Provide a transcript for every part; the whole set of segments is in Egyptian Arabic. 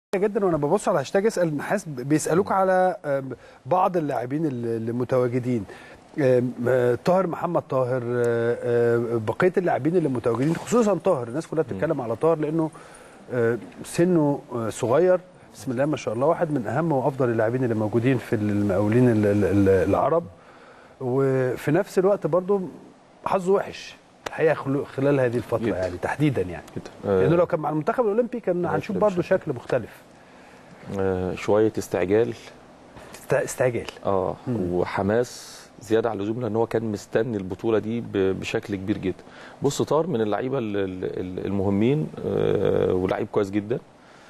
جدا وانا ببص على هاشتاج اسال النحاس بيسالوك على آم، بعض اللاعبين اللي اللي متواجدين آم، آه، طاهر محمد طاهر آه، آه، بقيه اللاعبين اللي متواجدين خصوصا طاهر الناس كلها بتتكلم على طاهر لانه آه، سنه آه، صغير بسم الله ما شاء الله واحد من اهم وافضل اللاعبين اللي موجودين في المقاولين ال- ال- ال- العرب وفي نفس الوقت برضه حظه وحش الحقيقه خلو- خلال هذه الفتره جدا. يعني تحديدا يعني جدا لانه آه لو كان مع المنتخب الاولمبي كان هنشوف هيختلف برضه شكل. شكل مختلف آه شويه استعجال است- استعجال اه وحماس زياده عن اللزوم لان هو كان مستني البطوله دي ب- بشكل كبير جدا بص طار من اللعيبه ال- ال- ال- المهمين آه ولعيب كويس جدا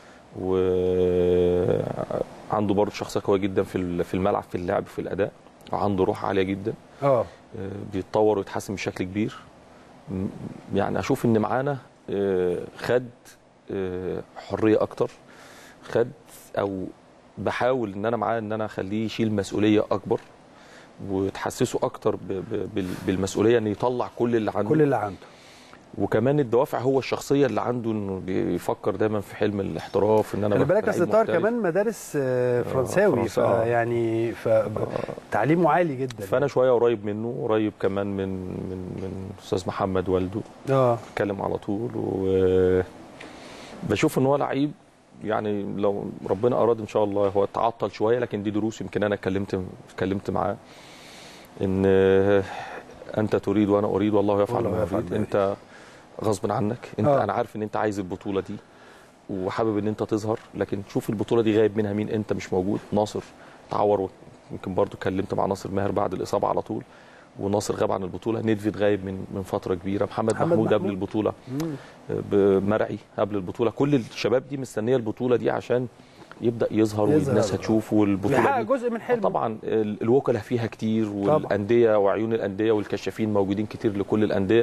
وعنده برضه شخصيه قويه جدا في ال- في الملعب في اللعب في الاداء وعنده روح عاليه جدا اه آه، بيتطور ويتحسن بشكل كبير م- يعني اشوف ان معانا آه، خد آه، حريه اكتر خد او بحاول ان انا معاه ان انا اخليه يشيل مسؤوليه اكبر وتحسسه اكتر ب- ب- بال- بالمسؤوليه ان يطلع كل اللي عنده كل اللي عنده وكمان الدوافع هو الشخصيه اللي عنده انه بيفكر دايما في حلم الاحتراف ان انا خلي أبقى بالك اصل لعيب طاهر محترف. كمان مدارس آه، فرنساوي فرنسا، آه. فيعني فتعليمه عالي جدا فانا شويه قريب منه قريب كمان من من من استاذ محمد والده اه بتكلم على طول وبشوف ان هو لعيب يعني لو ربنا اراد ان شاء الله هو تعطل شويه لكن دي دروس يمكن انا اتكلمت اتكلمت معاه ان انت تريد وانا اريد والله يفعل والله ما يفعل يريد ما انت غصب عنك انت آه. انا عارف ان انت عايز البطوله دي وحابب ان انت تظهر لكن شوف البطوله دي غايب منها مين انت مش موجود ناصر تعور يمكن برضو اتكلمت مع ناصر ماهر بعد الاصابه على طول وناصر غاب عن البطوله نيدفيد غايب من من فتره كبيره محمد, محمد محمود قبل محمود. البطوله مم. بمرعي قبل البطوله كل الشباب دي مستنيه البطوله دي عشان يبدا يظهر يظهر. والناس هتشوفه والبطوله يحقق دي جزء من حلمه طبعا ال- الوكلاء فيها كتير والانديه وعيون الانديه والكشافين موجودين كتير لكل الانديه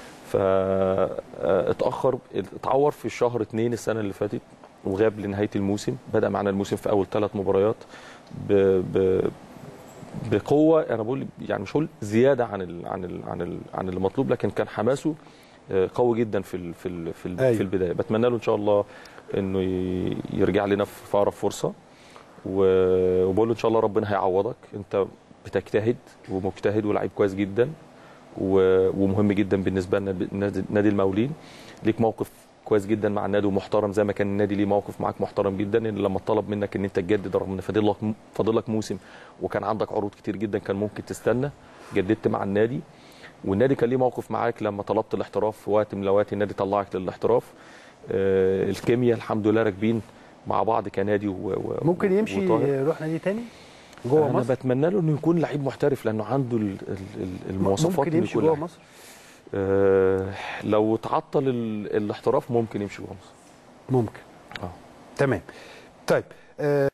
فاتاخر اتعور في شهر اتنين السنه اللي فاتت وغاب لنهايه الموسم بدا معنا الموسم في اول ثلاث مباريات ب... ب... بقوه انا بقول يعني مش هقول زياده عن ال... عن ال... عن ال... عن المطلوب لكن كان حماسه آه، قوي جدا في ال... في ال... في, ال... أيوة. في البدايه بتمنى له ان شاء الله انه ي... يرجع لنا في اقرب فرصه و- وبقول له ان شاء الله ربنا هيعوضك انت بتجتهد ومجتهد ولاعيب كويس جدا و- ومهم جدا بالنسبه لنا ب- نادي- نادي المقاولين ليك موقف كويس جدا مع النادي ومحترم زي ما كان النادي ليه موقف معاك محترم جدا ان لما طلب منك ان انت تجدد رغم ان فاضل لك فاضل لك موسم وكان عندك عروض كتير جدا كان ممكن تستنى جددت مع النادي والنادي كان ليه موقف معاك لما طلبت الاحتراف في وقت من الاوقات النادي طلعك للاحتراف آه، الكيمياء الحمد لله راكبين مع بعض كنادي و... و... ممكن يمشي وطاهر. يروح نادي تاني جوه انا مصر بتمنى له انه يكون لعيب محترف لانه عنده ال- ال- ال- المواصفات ممكن إنه يمشي يكون جوه لعيب. مصر آه لو تعطل ال- الاحتراف ممكن يمشي جوه مصر ممكن اه تمام طيب آه